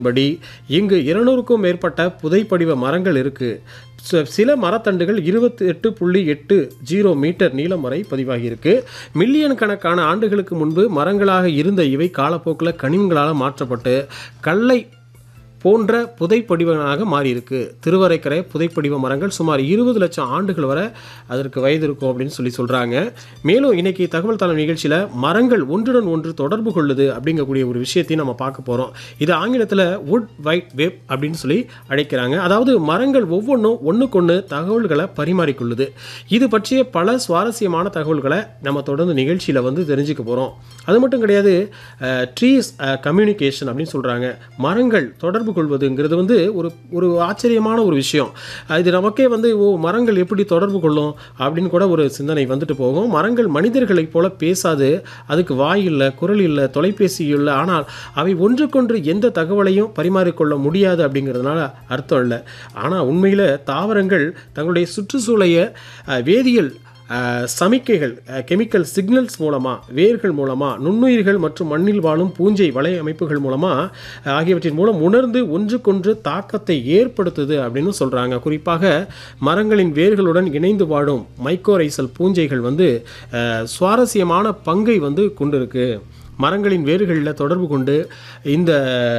படி இங்கு இருநூறுக்கும் மேற்பட்ட புதைப்படிவ மரங்கள் இருக்கு ச- சில மரத்தண்டுகள் இருபத்தி எட்டு புள்ளி எட்டு ஜீரோ மீட்டர் நீளம் வரை பதிவாகியிருக்கு மில்லியன் கணக்கான ஆண்டுகளுக்கு முன்பு மரங்களாக இருந்த இவை காலப்போக்கில் கனிமங்களால் மாற்றப்பட்டு கல்லை போன்ற புதைப்படிவங்களாக மாறியிருக்கு திருவரைக்கரை புதைப்படிவ மரங்கள் சுமார் இருபது லட்சம் ஆண்டுகள் வரை அதற்கு வயது இருக்கும் அப்படின்னு சொல்லி சொல்கிறாங்க மேலும் இன்னைக்கு தகவல் தளம் நிகழ்ச்சியில் மரங்கள் ஒன்றுடன் ஒன்று தொடர்பு கொள்ளுது அப்படிங்கக்கூடிய ஒரு விஷயத்தையும் நம்ம பார்க்க போகிறோம் இது ஆங்கிலத்தில் வுட் வைட் வெப் அப்படின்னு சொல்லி அழைக்கிறாங்க அதாவது மரங்கள் ஒவ்வொன்றும் ஒன்றுக்கொன்று தகவல்களை பரிமாறிக்கொள்ளுது இது பற்றிய பல சுவாரஸ்யமான தகவல்களை நம்ம தொடர்ந்து நிகழ்ச்சியில் வந்து தெரிஞ்சுக்க போகிறோம் அது மட்டும் கிடையாது ட்ரீஸ் கம்யூனிகேஷன் அப்படின்னு சொல்கிறாங்க மரங்கள் தொடர்பு கொள்வதுங்கிறது வந்து ஒரு ஒரு ஆச்சரியமான ஒரு விஷயம் அஹ் இது நமக்கே வந்து ஓ மரங்கள் எப்படி தொடர்பு கொள்ளும் அப்படின்னு கூட ஒரு சிந்தனை வந்துட்டு போகும் மரங்கள் மனிதர்களைப் போல பேசாது அதுக்கு வாய் இல்லை குரல் இல்லை தொலைபேசி இல்லை ஆனால் அவை ஒன்றுக்கொன்று எந்த தகவலையும் பரிமாறிக்கொள்ள முடியாது அப்படிங்கிறதுனால அர்த்தம் இல்லை ஆனால் உண்மையில் தாவரங்கள் தங்களுடைய சுற்றுச்சூழலைய அஹ், வேதியியல் அஹ், சமிக்கைகள் கெமிக்கல் சிக்னல்ஸ் மூலமாக வேர்கள் மூலமாக நுண்ணுயிர்கள் மற்றும் மண்ணில் வாழும் பூஞ்சை வலை அமைப்புகள் மூலமாக ஆகியவற்றின் மூலம் உணர்ந்து ஒன்றுக்கொன்று தாக்கத்தை ஏற்படுத்துது அப்படின்னு சொல்கிறாங்க குறிப்பாக மரங்களின் வேர்களுடன் இணைந்து வாழும் மைக்கோரைசல் பூஞ்சைகள் வந்து அஹ், சுவாரஸ்யமான பங்கை வந்து கொண்டிருக்கு மரங்களின் வேர்களில் தொடர்பு கொண்டு இந்த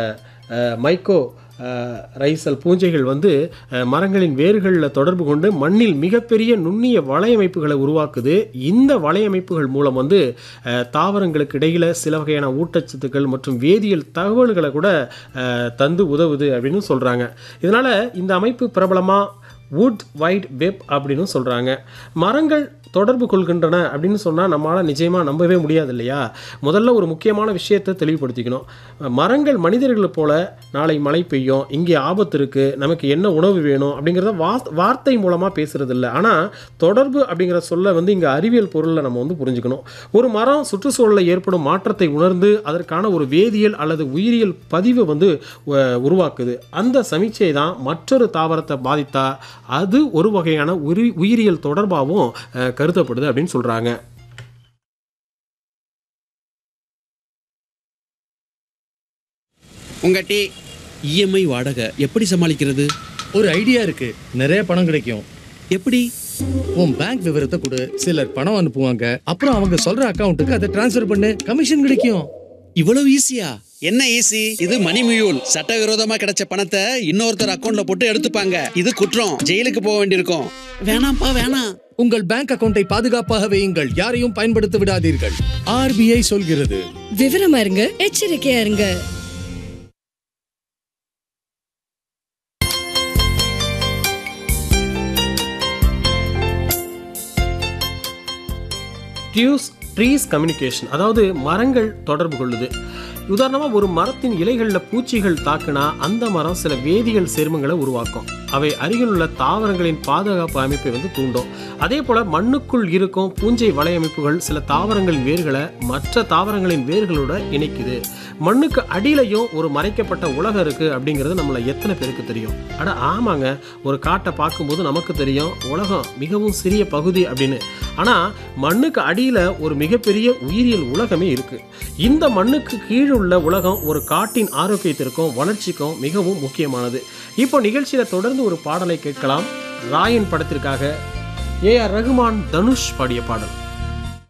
அஹ், மைக்கோ அஹ், ரைசல் பூஞ்சைகள் வந்து அஹ், மரங்களின் வேர்களில் தொடர்பு கொண்டு மண்ணில் மிகப்பெரிய நுண்ணிய வலையமைப்புகளை உருவாக்குது இந்த வலையமைப்புகள் மூலம் வந்து அஹ், தாவரங்களுக்கு இடையில் சில வகையான ஊட்டச்சத்துக்கள் மற்றும் வேதியியல் தகவல்களை கூட அஹ், தந்து உதவுது அப்படின்னு சொல்கிறாங்க இதனால் இந்த அமைப்பு பிரபலமாக வுட் வைட் வெப் அப்படின்னு சொல்கிறாங்க மரங்கள் தொடர்பு கொள்கின்றன அப்படின்னு சொன்னால் நம்மளால் நிச்சயமாக நம்பவே முடியாது இல்லையா முதல்ல ஒரு முக்கியமான விஷயத்தை தெளிவுபடுத்திக்கணும் மரங்கள் மனிதர்களைப் போல நாளை மழை பெய்யும் இங்கே ஆபத்து இருக்குது நமக்கு என்ன உணவு வேணும் அப்படிங்கிறத வா வார்த்தை மூலமாக பேசுறது இல்லை ஆனால் தொடர்பு அப்படிங்கிற சொல்ல வந்து இங்கே அறிவியல் பொருளில் நம்ம வந்து புரிஞ்சுக்கணும் ஒரு மரம் சுற்றுச்சூழலில் ஏற்படும் மாற்றத்தை உணர்ந்து அதற்கான ஒரு வேதியியல் அல்லது உயிரியல் பதிவு வந்து உ- உருவாக்குது அந்த சமிச்சை தான் மற்றொரு தாவரத்தை பாதித்தா அது ஒரு வகையான உரி உயிரியல் தொடர்பாகவும் அஹ், கருதப்படுது அப்படின்னு சொல்கிறாங்க உங்க டீ இஎம்ஐ வாடகை எப்படி சமாளிக்கிறது ஒரு ஐடியா இருக்கு நிறைய பணம் கிடைக்கும் எப்படி உன் பேங்க் விவரத்தை கொடு சிலர் பணம் அனுப்புவாங்க அப்புறம் அவங்க சொல்ற அக்கவுண்ட்டுக்கு அதை டிரான்ஸ்ஃபர் பண்ணு கமிஷன் கிடைக்கும் இவ்வளவு ஈஸியா என்ன ஈஸி இது மணி மியூல் சட்டவிரோதமா கிடைச்ச பணத்தை இன்னொருத்தர் அக்கவுண்ட்ல போட்டு எடுத்துப்பாங்க இது குற்றம் ஜெயிலுக்கு போக வேண்டியிருக்கும் வேணாம்ப்பா வேணாம் உங்கள் பேங்க் அக்கவுண்டை பாதுகாப்பாக வையுங்கள் யாரையும் பயன்படுத்த விடாதீர்கள் ஆர்பிஐ சொல்கிறது விவரமா இருங்க எச்சரிக்கையா இருங்க ட்ரீஸ் ட்ரீஸ் கம்யூனிகேஷன் அதாவது மரங்கள் தொடர்பு கொள்ளுது உதாரணமாக ஒரு மரத்தின் இலைகளில் பூச்சிகள் தாக்குனா அந்த மரம் சில வேதியியல் சேர்மங்களை உருவாக்கும் அவை அருகிலுள்ள தாவரங்களின் பாதுகாப்பு அமைப்பை வந்து தூண்டும் அதே போல் மண்ணுக்குள் இருக்கும் பூஞ்சை வலையமைப்புகள் சில தாவரங்களின் வேர்களை மற்ற தாவரங்களின் வேர்களோட இணைக்குது மண்ணுக்கு அடியிலையும் ஒரு மறைக்கப்பட்ட உலகம் இருக்குது அப்படிங்கிறது நம்மளை எத்தனை பேருக்கு தெரியும் அட ஆமாங்க ஒரு காட்டை பார்க்கும்போது நமக்கு தெரியும் உலகம் மிகவும் சிறிய பகுதி அப்படின்னு ஆனால் மண்ணுக்கு அடியில் ஒரு மிகப்பெரிய உயிரியல் உலகமே இருக்குது இந்த மண்ணுக்கு கீழ் உள்ள உலகம் ஒரு காட்டின் ஆரோக்கியத்திற்கும் வளர்ச்சிக்கும் மிகவும் முக்கியமானது இப்போ நிகழ்ச்சியில் தொடர்ந்து ஒரு பாடலை கேட்கலாம் ராயன் படத்திற்காக ஏ ஆர் ரகுமான் தனுஷ் பாடிய பாடல்